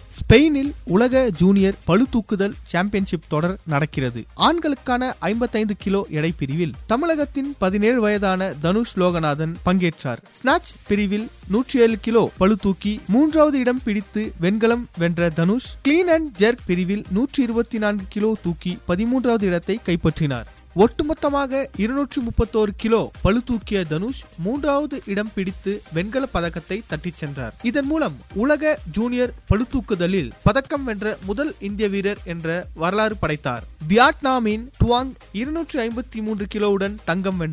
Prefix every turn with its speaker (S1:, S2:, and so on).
S1: ஸ்பெயினில் உலக junior பளுதூக்குதல் championship தொடர் நடக்கிறது ஆண்களுக்கான ஐம்பத்தைந்து கிலோ எடை பிரிவில் தமிழகத்தின் பதினேழு வயதான தனுஷ் லோகநாதன் பங்கேற்றார் ஸ்நாட்ச் பிரிவில் நூற்றி ஏழு கிலோ பளுதூக்கி மூன்றாவது இடம் பிடித்து வெண்கலம் வென்ற தனுஷ் கிளீன் அண்ட் ஜெர்க் பிரிவில் நூற்றி இருபத்தி நான்கு கிலோ தூக்கி பதிமூன்றாவது இடத்தை கைப்பற்றினார் ஒட்டுமொத்தமாக இருநூற்றி முப்பத்தோரு கிலோ பளு தூக்கிய தனுஷ் மூன்றாவது இடம் பிடித்து வெண்கல பதக்கத்தை தட்டிச் சென்றார் இதன் மூலம் உலக ஜூனியர் பளுதூக்குதலில் பதக்கம் வென்ற முதல் இந்திய வீரர் என்ற வரலாறு படைத்தார் வியட்நாமின் டுவாங் இருநூற்றி ஐம்பத்தி மூன்று கிலோவுடன் தங்கம் வென்றார்